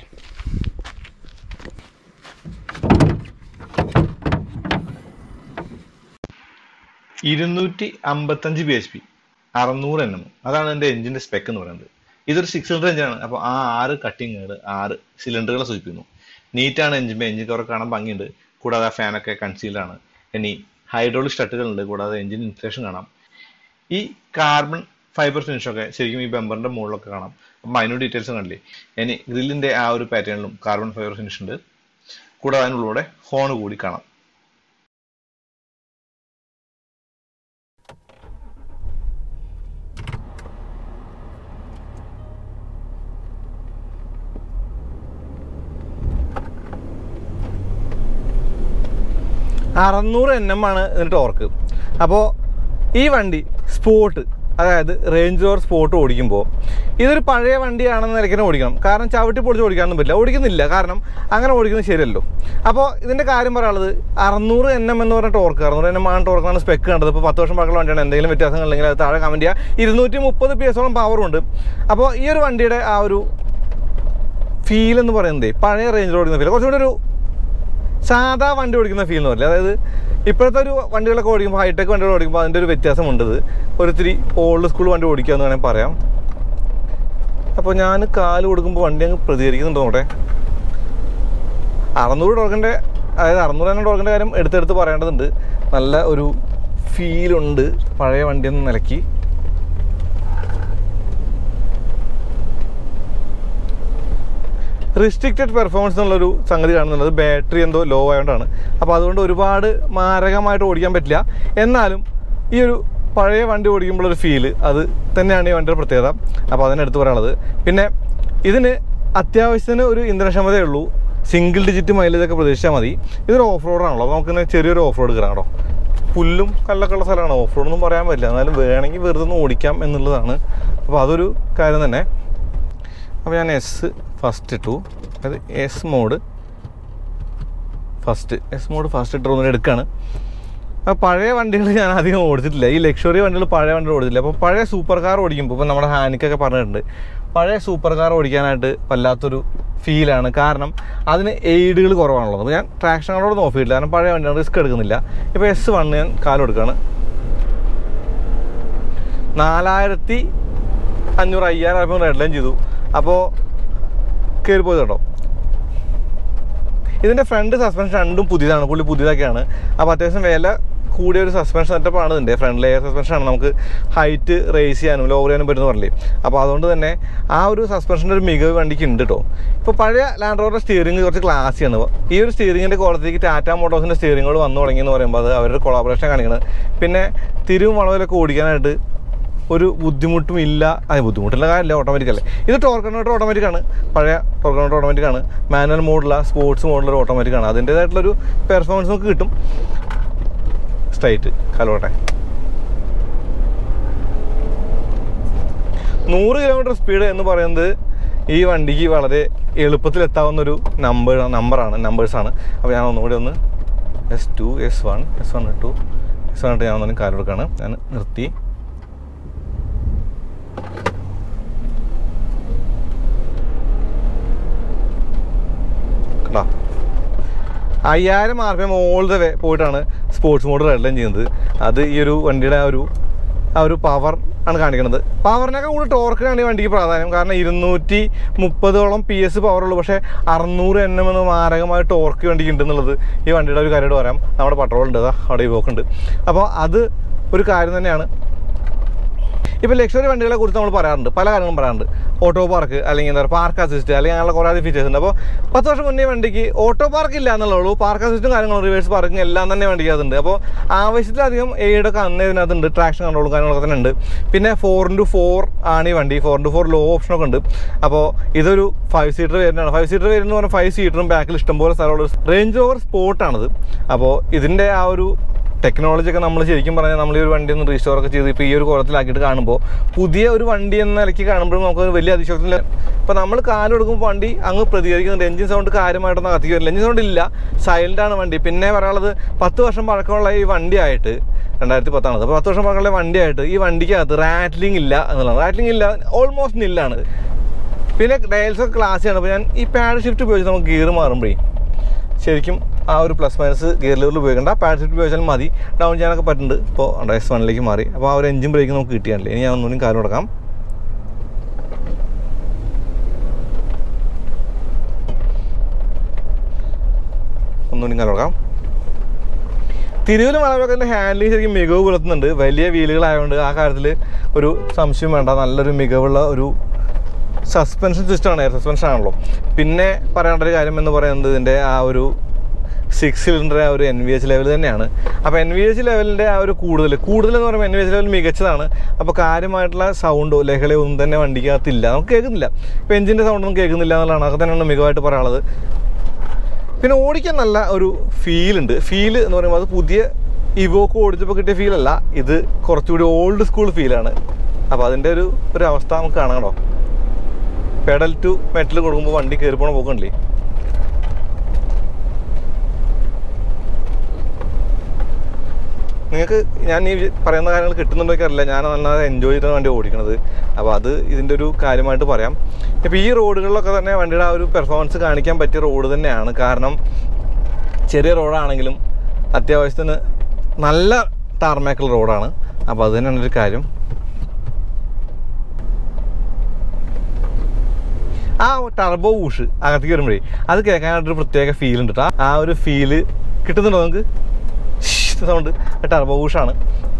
ഇരുന്നൂറ്റി അമ്പത്തഞ്ച് ബി എച്ച് പി അറുന്നൂറ് എണ്ണം അതാണ് എൻ്റെ എഞ്ചിൻ്റെ സ്പെക്ക് എന്ന് പറയുന്നത് ഇതൊരു സിക്സ് സിലിണ്ടർ എഞ്ചിനാണ് അപ്പോൾ ആ ആറ് കട്ടിങ്ങുകൾ ആറ് സിലിണ്ടറുകളെ സൂചിപ്പിക്കുന്നു നീറ്റാണ് എഞ്ചിൻ എഞ്ചിൻ കവർ കാണാൻ ഭംഗിയുണ്ട് കൂടാതെ ആ ഫാനൊക്കെ കൺസീൽഡ് ആണ് ഇനി ഹൈഡ്രോളിക് സ്റ്റട്ടുകളുണ്ട് കൂടാതെ എഞ്ചിൻ ഇൻഫ്ലേഷൻ കാണാം ഈ കാർബൺ ഫൈബർ ഫിനിഷൊക്കെ ശരിക്കും ഈ ബമ്പറിന്റെ മുകളിലൊക്കെ കാണാം അപ്പം അതിനോട് ഡീറ്റെയിൽസ് കണ്ടില്ലേ ഇനി ഗ്രില്ലിന്റെ ആ ഒരു പാറ്റേണിലും കാർബൺ ഫൈബർ ഫിനിഷ് ഉണ്ട് കൂടാതെ അതിനുള്ളിലൂടെ ഹോൺ കൂടി കാണാം അറുന്നൂറ് എൻ എം ആണ് ഇതിൻ്റെ ടോർക്ക് അപ്പോൾ ഈ വണ്ടി സ്പോർട്ട് അതായത് റേഞ്ച് റോവർ സ്പോർട്ട് ഓടിക്കുമ്പോൾ ഇതൊരു പഴയ വണ്ടിയാണെന്ന് നിലയ്ക്ക് ഓടിക്കണം കാരണം ചവിട്ടി പൊളിച്ച് ഓടിക്കാനൊന്നും പറ്റില്ല ഓടിക്കുന്നില്ല കാരണം അങ്ങനെ ഓടിക്കുന്നത് ശരിയല്ലോ അപ്പോൾ ഇതിൻ്റെ കാര്യം പറയാനുള്ളത് അറുന്നൂറ് എൻ എം എന്ന് പറഞ്ഞ ടോർക്ക് അറുന്നൂറ് എൻ എം ആണ് ടോർക്കാണ് സ്പെക്ക് കണ്ടത് ഇപ്പോൾ പത്ത് വർഷം പഴക്കമുള്ള വണ്ടിയാണ് എന്തെങ്കിലും വ്യത്യാസങ്ങളുണ്ടെങ്കിൽ അത് താഴെ കമൻറ്റ് ചെയ്യുക ഇരുന്നൂറ്റി മുപ്പത് പി എസോളം പവറും ഉണ്ട് അപ്പോൾ ഈ ഒരു വണ്ടിയുടെ ആ ഒരു ഫീൽ എന്ന് പറയുന്നത് പഴയ റേഞ്ച് ഓടിക്കുന്ന ഫീൽ കുറച്ചുകൂടി ഒരു സാധാ വണ്ടി ഓടിക്കുന്ന ഫീൽ എന്ന് പറയില്ല അതായത് ഇപ്പോഴത്തെ ഒരു വണ്ടികളൊക്കെ ഓടിക്കുമ്പോൾ ഹൈടെക് വണ്ടികൾ ഓടിക്കുമ്പോൾ അതിൻ്റെ ഒരു വ്യത്യാസമുണ്ട് ഇത് ഒരിത്തിരി ഓൾഡ് സ്കൂൾ വണ്ടി ഓടിക്കുക എന്ന് വേണമെങ്കിൽ പറയാം അപ്പോൾ ഞാൻ കാല് കൊടുക്കുമ്പോൾ വണ്ടി അങ്ങ് പ്രതികരിക്കുന്നുണ്ടോ നോട്ടെ അറുന്നൂറ് ടോർക്കിൻ്റെ അതായത് അറുന്നൂറ് എന്ന ടോർക്കിൻ്റെ കാര്യം എടുത്തെടുത്ത് പറയേണ്ടതുണ്ട് നല്ല ഒരു ഫീലുണ്ട് പഴയ വണ്ടി എന്ന നിലയ്ക്ക് റിസ്ട്രിക്റ്റഡ് പെർഫോമൻസ് എന്നുള്ളൊരു സംഗതി കാണുന്നുള്ളത് ബാറ്ററി എന്തോ ലോ ആയതുകൊണ്ടാണ് അപ്പോൾ അതുകൊണ്ട് ഒരുപാട് മാരകമായിട്ട് ഓടിക്കാൻ പറ്റില്ല എന്നാലും ഈ ഒരു പഴയ വണ്ടി ഓടിക്കുമ്പോഴൊരു ഫീല് അത് തന്നെയാണ് ഈ വണ്ടിയുടെ പ്രത്യേകത അപ്പോൾ അതിനെടുത്ത് പറയാനുള്ളത് പിന്നെ ഇതിന് അത്യാവശ്യത്തിന് ഒരു ഇന്ധനക്ഷമതയേ ഉള്ളൂ സിംഗിൾ ഡിജിറ്റ് മൈലേജ് ഒക്കെ പ്രതീക്ഷിച്ചാൽ മതി ഇതൊരു ഓഫ് റോഡാണല്ലോ അപ്പോൾ നമുക്കിങ്ങനെ ചെറിയൊരു ഓഫ് റോഡ് കയറാം കേട്ടോ പുല്ലും കല്ലൊക്കെ ഉള്ള സ്ഥലമാണ് ഓഫ് റോഡൊന്നും പറയാൻ പറ്റില്ല എന്നാലും വേണമെങ്കിൽ വെറുതെ ഒന്ന് ഓടിക്കാം എന്നുള്ളതാണ് അപ്പോൾ അതൊരു കാര്യം തന്നെ അപ്പോൾ ഞാൻ എസ് ഫസ്റ്റ് ഇട്ടു അതായത് S mode first S mode first ഇട്ട് ഒന്നും എടുക്കുകയാണ് അപ്പോൾ പഴയ വണ്ടികൾ ഞാൻ അധികം ഓടിച്ചിട്ടില്ല ഈ ലക്ഷറി വണ്ടികൾ പഴയ വണ്ടികൾ ഓടിച്ചില്ല അപ്പോൾ പഴയ സൂപ്പർ കാർ ഓടിക്കുമ്പോൾ ഇപ്പോൾ നമ്മുടെ ഹാനിക്കൊക്കെ പറഞ്ഞിട്ടുണ്ട് പഴയ സൂപ്പർ കാർ ഓടിക്കാനായിട്ട് വല്ലാത്തൊരു ഫീലാണ് കാരണം അതിന് എയ്ഡുകൾ കുറവാണുള്ളത് അപ്പോൾ ഞാൻ ട്രാക്ഷൻ കൺട്രോൾ നോക്കിയിട്ടില്ല കാരണം പഴയ വണ്ടിയാണ് റിസ്ക് എടുക്കുന്നില്ല ഇപ്പോൾ എസ് വൺ ഞാൻ കാലെടുക്കുകയാണ് നാലായിരത്തി അഞ്ഞൂറ് അയ്യായിരം ആയപ്പോൾ റെഡ് ലൈൻ ചെയ്തു അപ്പോൾ കയറി പോയത് കേട്ടോ ഇതിൻ്റെ ഫ്രണ്ട് സസ്പെൻഷൻ രണ്ടും പുതിയതാണ് പുള്ളി പുതിയതൊക്കെയാണ് അപ്പോൾ അത്യാവശ്യം വില കൂടിയ ഒരു സസ്പെൻഷൻ സെറ്റപ്പാണ് ഇതിൻ്റെ ഫ്രണ്ട് ലെയർ സസ്പെൻഷനാണ് നമുക്ക് ഹൈറ്റ് റേസ് ചെയ്യാനും ലോവർ ചെയ്യാനും പറ്റുന്ന പറഞ്ഞില്ലേ അപ്പോൾ അതുകൊണ്ട് തന്നെ ആ ഒരു സസ്പെൻഷൻ്റെ ഒരു മികവ് വണ്ടിക്ക് ഉണ്ട് കേട്ടോ ഇപ്പോൾ പഴയ ലാൻഡ് റോവറിൻ്റെ സ്റ്റിയറിംഗ് കുറച്ച് ക്ലാസ്സിയാണ് ഈ ഒരു സ്റ്റിയറിങ്ങിൻ്റെ കോളത്തേക്ക് ടാറ്റ മോട്ടോഴ്സിൻ്റെ സ്റ്റിയറിങ്ങുകൾ വന്നു തുടങ്ങിയെന്ന് പറയുമ്പോൾ അത് അവരുടെ കൊളാബറേഷൻ കാണിക്കുന്നത് പിന്നെ തിരുവും വളവിലൊക്കെ ഓടിക്കാനായിട്ട് ഒരു ബുദ്ധിമുട്ടും ഇല്ല അത് ബുദ്ധിമുട്ടുള്ള കാര്യമില്ല ഓട്ടോമാറ്റിക് അല്ലേ ഇത് ടോർക്ക് കൺവേർട്ടർ ഓട്ടോമാറ്റിക് ആണ് പഴയ ടോർക്ക് കൺവേർട്ടർ ഓട്ടോമാറ്റിക് ആണ് മാനുവൽ മോഡുള്ള സ്പോർട്സ് മോഡുള്ള ഓട്ടോമാറ്റിക് ആണ് അതിൻ്റേതായിട്ടുള്ളൊരു പെർഫോമൻസ് നമുക്ക് കിട്ടും സ്ട്രൈറ്റ് കലോട്ടെ നൂറ് കിലോമീറ്റർ സ്പീഡ് എന്ന് പറയുന്നത് ഈ വണ്ടിക്ക് വളരെ എളുപ്പത്തിൽ എത്താവുന്ന ഒരു നമ്പർ നമ്പറാണ് നമ്പേഴ്സാണ് അപ്പോൾ ഞാൻ ഒന്നുകൂടി ഒന്ന് S two S one S one two S one ഇട്ട് ഞാൻ ഒന്നും കാലെടുക്കുകയാണ് ഞാൻ നിർത്തി കണ്ടോ അയ്യായിരം R P M all the way പോയിട്ടാണ് സ്പോർട്സ് മോഡ് റെഡ് ലൈൻ ചെയ്യുന്നത് അത് ഈ ഒരു വണ്ടിയുടെ ആ ഒരു ആ ഒരു പവർ ആണ് കാണിക്കുന്നത് പവറിനൊക്കെ കൂടി ടോർക്കിനാണ് ഈ വണ്ടിക്ക് പ്രാധാന്യം കാരണം ഇരുന്നൂറ്റി മുപ്പതോളം പി എസ് പവറുള്ളൂ പക്ഷേ അറുന്നൂറ് എൻ എം എന്ന് മാരകമായ ടോർക്ക് വണ്ടിക്ക് ഉണ്ടെന്നുള്ളത് ഈ വണ്ടിയുടെ ഒരു കാര്യമായിട്ട് പറയാം നമ്മുടെ പെട്രോൾ ഉണ്ട് അതാ അവിടെ ഈ പോക്കുണ്ട് അപ്പോൾ അത് ഒരു കാര്യം തന്നെയാണ് ഇപ്പോൾ ലക്ഷറി വണ്ടികളെ കുറിച്ച് നമ്മൾ പറയാറുണ്ട് പല കാര്യങ്ങളും പറയാറുണ്ട് ഓട്ടോ പാർക്ക് അല്ലെങ്കിൽ എന്താ പറയുക പാർക്ക് അസിസ്റ്റ് അല്ലെങ്കിൽ അങ്ങനെയുള്ള കുറേ അധികം ഫീച്ചേഴ്സ് ഉണ്ട് അപ്പോൾ പത്ത് വർഷം മുന്നേ വണ്ടിക്ക് ഓട്ടോ പാർക്ക് ഇല്ല എന്നുള്ളൂ പാർക്ക് അസിസ്റ്റും കാര്യങ്ങളും റിവേഴ്സ് പാർക്കിംഗ് എല്ലാം തന്നെ വണ്ടിക്ക് അതുണ്ട് അപ്പോൾ ആവശ്യത്തിലധികം എയ്ഡൊക്കെ അന്ന് ഇതിനകത്തുണ്ട് ട്രാക്ഷൻ കൺട്രോളും കാര്യങ്ങളൊക്കെ തന്നെ ഉണ്ട് പിന്നെ ഫോർ ഇൻറ്റു ഫോർ ആണ് ഈ വണ്ടി ഫോർ ഇൻറ്റു ഫോർ ലോ ഓപ്ഷനൊക്കെ ഉണ്ട് അപ്പോൾ ഇതൊരു ഫൈവ് സീറ്റർ വരുന്നതാണ് ഫൈവ് സീറ്റർ വരുന്ന പറഞ്ഞാൽ ഫൈവ് സീറ്ററും ബാക്കിൽ ഇഷ്ടംപോലെ സ്ഥലമുള്ള റേഞ്ച് ഓവർ സ്പോർട്ടാണിത് അപ്പോൾ ഇതിൻ്റെ ആ ഒരു ടെക്നോളജി ഒക്കെ നമ്മൾ ശരിക്കും പറഞ്ഞാൽ നമ്മൾ ഈ ഒരു വണ്ടി ഒന്ന് റീസ്റ്റോർ ഒക്കെ ചെയ്ത് ഇപ്പോൾ ഈ ഒരു കുളത്തിലാക്കിയിട്ട് കാണുമ്പോൾ പുതിയ ഒരു വണ്ടി എന്ന നിലയ്ക്ക് കാണുമ്പോഴും നമുക്ക് വലിയ അതിശോക്തില്ല ഇപ്പോൾ നമ്മൾ കാല് കൊടുക്കുമ്പോൾ വണ്ടി അങ്ങ് പ്രതികരിക്കുന്നുണ്ട് എഞ്ചിൻ സൗണ്ട് കാര്യമായിട്ടൊന്നും കത്തിക്ക് വരില്ല എഞ്ചിൻ സൗണ്ട് ഇല്ല സൈലൻ്റ് ആണ് വണ്ടി പിന്നെ പറയാനുള്ളത് പത്ത് വർഷം പഴക്കമുള്ള ഈ വണ്ടിയായിട്ട് രണ്ടായിരത്തി പത്താണത് അപ്പോൾ പത്ത് വർഷം പഴക്കമുള്ള വണ്ടിയായിട്ട് ഈ വണ്ടിക്കകത്ത് റാറ്റ്ലിംഗ് ഇല്ല എന്നുള്ളതാണ് റാറ്റ്ലിംഗ് ഇല്ല ഓൾമോസ്റ്റ് നില്ലാണ് പിന്നെ ഡയൽസ് ഒക്കെ ക്ലാസ്സിയാണ് അപ്പോൾ ഞാൻ ഈ പാഡ് ഷിഫ്റ്റ് ഉപയോഗിച്ച് നമുക്ക് ഗിയർ മാറുമ്പോഴേ ശരിക്കും ആ ഒരു പ്ലസ് മൈനസ് ഗിയർ ലെവലിൽ ഉപയോഗിക്കേണ്ട പാഡ് ഷിഫ്റ്റ് ഉപയോഗിച്ചാൽ മതി ഡൗൺ ചെയ്യാനൊക്കെ പറ്റുന്നുണ്ട് ഇപ്പോൾ എസ് വണ്ണിലേക്ക് മാറി അപ്പോൾ ആ ഒരു എഞ്ചിൻ ബ്രേക്ക് നമുക്ക് കിട്ടിയാണല്ലേ ഇനി ഞാൻ ഒന്നുകൂടി കാലം കൊടുക്കാം ഒന്നുകൂടി കാലം കൊടുക്കാം തിരുവല്ല വളവൊക്കെ ഹാൻഡലിങ് ശരിക്കും മികവ് പുലർത്തുന്നുണ്ട് വലിയ വീലുകളായതുകൊണ്ട് ആ കാര്യത്തിൽ ഒരു സംശയം വേണ്ട നല്ലൊരു മികവുള്ള ഒരു സസ്പെൻഷൻ സിസ്റ്റമാണ് എയർ സസ്പെൻഷൻ ആണല്ലോ പിന്നെ പറയേണ്ട ഒരു കാര്യം എന്ന് പറയുന്നത് ഇതിൻ്റെ ആ ഒരു സിക്സ് സിലിണ്ടർ ആ ഒരു എൻ വി എച്ച് ലെവൽ തന്നെയാണ് അപ്പോൾ എൻ വി എച്ച് ലെവലിൻ്റെ ആ ഒരു കൂടുതൽ കൂടുതൽ എന്ന് പറയുമ്പോൾ എൻ വി എച്ച് ലെവൽ മികച്ചതാണ് അപ്പോൾ കാര്യമായിട്ടുള്ള സൗണ്ടോ ലഹളയോ ഒന്നും തന്നെ വണ്ടിക്കകത്തില്ല നമുക്ക് കേൾക്കുന്നില്ല ഇപ്പോൾ എഞ്ചിൻ്റെ സൗണ്ടൊന്നും കേൾക്കുന്നില്ല എന്നുള്ളതാണ് അതൊക്കെ തന്നെയാണ് മികവായിട്ട് പറയാനുള്ളത് പിന്നെ ഓടിക്കാൻ നല്ല ഒരു ഫീൽ ഉണ്ട് ഫീൽ എന്ന് പറയുമ്പോൾ അത് പുതിയ ഇവോക്ക് ഓടിച്ചപ്പോൾ കിട്ടിയ ഫീലല്ല ഇത് കുറച്ചുകൂടി ഓൾഡ് സ്കൂൾ ഫീലാണ് അപ്പോൾ അതിൻ്റെ ഒരു ഒരു അവസ്ഥ നമുക്ക് കാണാം കേട്ടോ പെഡൽ ടു മെറ്റൽ കൊടുക്കുമ്പോൾ വണ്ടി കയറി പോണ പോക്കണ്ടല്ലേ നിങ്ങൾക്ക് ഞാൻ ഈ പറയുന്ന കാര്യങ്ങൾ കിട്ടുന്നുണ്ടോ അറിയില്ല ഞാൻ നന്നായി എൻജോയ് ചെയ്തിട്ടാണ് വണ്ടി ഓടിക്കണത് അപ്പോൾ അത് ഇതിൻ്റെ ഒരു കാര്യമായിട്ട് പറയാം ഇപ്പോൾ ഈ റോഡുകളിലൊക്കെ തന്നെ വണ്ടിയുടെ ആ ഒരു പെർഫോമൻസ് കാണിക്കാൻ പറ്റിയ റോഡ് തന്നെയാണ് കാരണം ചെറിയ റോഡാണെങ്കിലും അത്യാവശ്യത്തിന് നല്ല ടാർമാക്കുള്ള റോഡാണ് അപ്പോൾ അത് തന്നെയാണ് ഒരു കാര്യം ആ ടർബോ ഊഷ് അകത്തേക്ക് വരുമ്പോഴേ അത് കേൾക്കാനായിട്ടൊരു പ്രത്യേക ഫീൽ ഉണ്ട് കേട്ടോ ആ ഒരു ഫീല് കിട്ടുന്നുണ്ടോ നമുക്ക് സൗണ്ട് ടർബോ ഊഷാണ്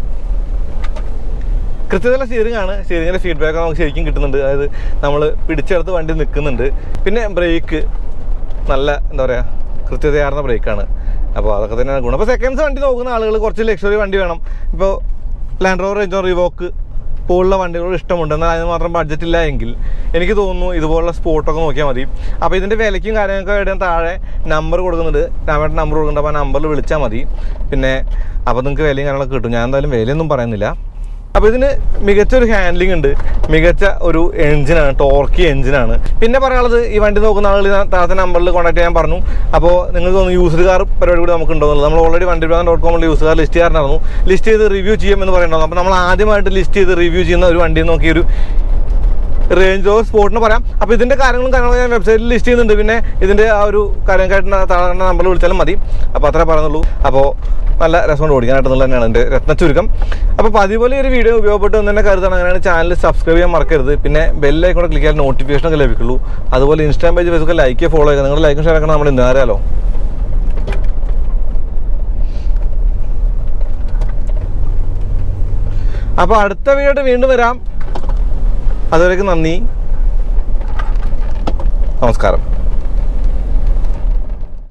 കൃത്യതയുള്ള സ്റ്റിയറിംഗ് ആണ് സ്റ്റിയറിംഗിൻ്റെ ഫീഡ്ബാക്ക് നമുക്ക് ശരിക്കും കിട്ടുന്നുണ്ട് അതായത് നമ്മൾ പിടിച്ചെടുത്ത് വണ്ടി നിൽക്കുന്നുണ്ട് പിന്നെ ബ്രേക്ക് നല്ല എന്താ പറയുക കൃത്യതയാർന്ന ബ്രേക്കാണ് അപ്പോൾ അതൊക്കെ തന്നെയാണ് ഗുണം അപ്പോൾ സെക്കൻഡ്സ് വണ്ടി നോക്കുന്ന ആളുകൾ കുറച്ച് ലക്ഷറി വണ്ടി വേണം ഇപ്പോൾ ലാൻഡ് റോവർ റേഞ്ചോ റിവോക്ക് പോലുള്ള വണ്ടികളോട് ഇഷ്ടമുണ്ട് എന്നാൽ അതിന് മാത്രം ബഡ്ജറ്റ് ഇല്ല എങ്കിൽ എനിക്ക് തോന്നുന്നു ഇതുപോലുള്ള സ്പോട്ടൊക്കെ നോക്കിയാൽ മതി അപ്പോൾ ഇതിൻ്റെ വിലയ്ക്കും കാര്യങ്ങളൊക്കെ ഇടാൻ താഴെ നമ്പർ കൊടുക്കുന്നുണ്ട് രാമേട്ടൻ നമ്പർ കൊടുക്കുന്നുണ്ട് അപ്പോൾ ആ നമ്പറിൽ വിളിച്ചാൽ മതി പിന്നെ അപ്പോൾ നിങ്ങൾക്ക് വിലയും കാര്യങ്ങളൊക്കെ കിട്ടും ഞാൻ എന്തായാലും വിലയൊന്നും പറയുന്നില്ല അപ്പോൾ ഇതിന് മികച്ച ഒരു ഹാൻഡ്ലിംഗ് ഉണ്ട് മികച്ച ഒരു എഞ്ചിനാണ് ടോർക്കി എഞ്ചിനാണ് പിന്നെ പറയാനുള്ളത് ഈ വണ്ടി നോക്കുന്ന ആളുകൾ ഞാൻ താഴത്തെ നമ്പറിൽ കോൺടാക്ട് ചെയ്യാൻ പറഞ്ഞു അപ്പോൾ നിങ്ങൾക്ക് തോന്നുന്നു യൂസ്ഡ് കാർ പരിപാടി കൂടി നമുക്ക് ഉണ്ടോന്നുള്ളത് നമ്മൾ ഓൾറെഡി വണ്ടി ഡോട്ട് കോമിൽ യൂസ് കാർ ലിസ്റ്റ് ചെയ്യാറുണ്ടായിരുന്നു ലിസ്റ്റ് ചെയ്ത് റിവ്യൂ ചെയ്യുമെന്ന് പറയുന്നുണ്ടായിരുന്നു അപ്പോൾ നമ്മൾ ആദ്യമായിട്ട് ലിസ്റ്റ് ചെയ്ത് റിവ്യൂ ചെയ്യുന്ന ഒരു വണ്ടി നോക്കി ഒരു റേഞ്ച് ഓഫ് സ്പോർട്ടിന് പറയാം അപ്പോൾ ഇതിൻ്റെ കാര്യങ്ങളും കാര്യങ്ങളും ഞാൻ വെബ്സൈറ്റിൽ ലിസ്റ്റ് ചെയ്യുന്നുണ്ട് പിന്നെ ഇതിൻ്റെ ആ ഒരു കാര്യങ്ങൾക്കായിട്ട് താഴെ നമ്പറിൽ വിളിച്ചാലും മതി അപ്പോൾ അത്രേ പറയുന്നുള്ളൂ അപ്പോൾ നല്ല രസമുണ്ട് ഓടിക്കാനായിട്ടെന്നുള്ള തന്നെയാണ് എൻ്റെ രത്നച്ചുരുക്കം അപ്പോൾ പതിപോലെ ഒരു വീഡിയോ ഉപയോഗപ്പെട്ട് എന്ന് തന്നെ കരുതാണ് അങ്ങനെയാണ് ചാനൽ സബ്സ്ക്രൈബ് ചെയ്യാൻ മറക്കരുത് പിന്നെ ബെല്ലൈക്കൂടെ ക്ലിക്ക് ചെയ്യാൻ നോട്ടിഫിക്കേഷൻ ഒക്കെ ലഭിക്കുള്ളൂ അതുപോലെ Instagram page Facebook like follow ചെയ്യുക നിങ്ങൾ ലൈക്കും ഷെയർ ആക്കണം നമ്മൾ ഇന്ന് അറിയാലോ അപ്പോൾ അടുത്ത വീഡിയോ വീണ്ടും വരാം അതുവരേക്കും നന്ദി നമസ്കാരം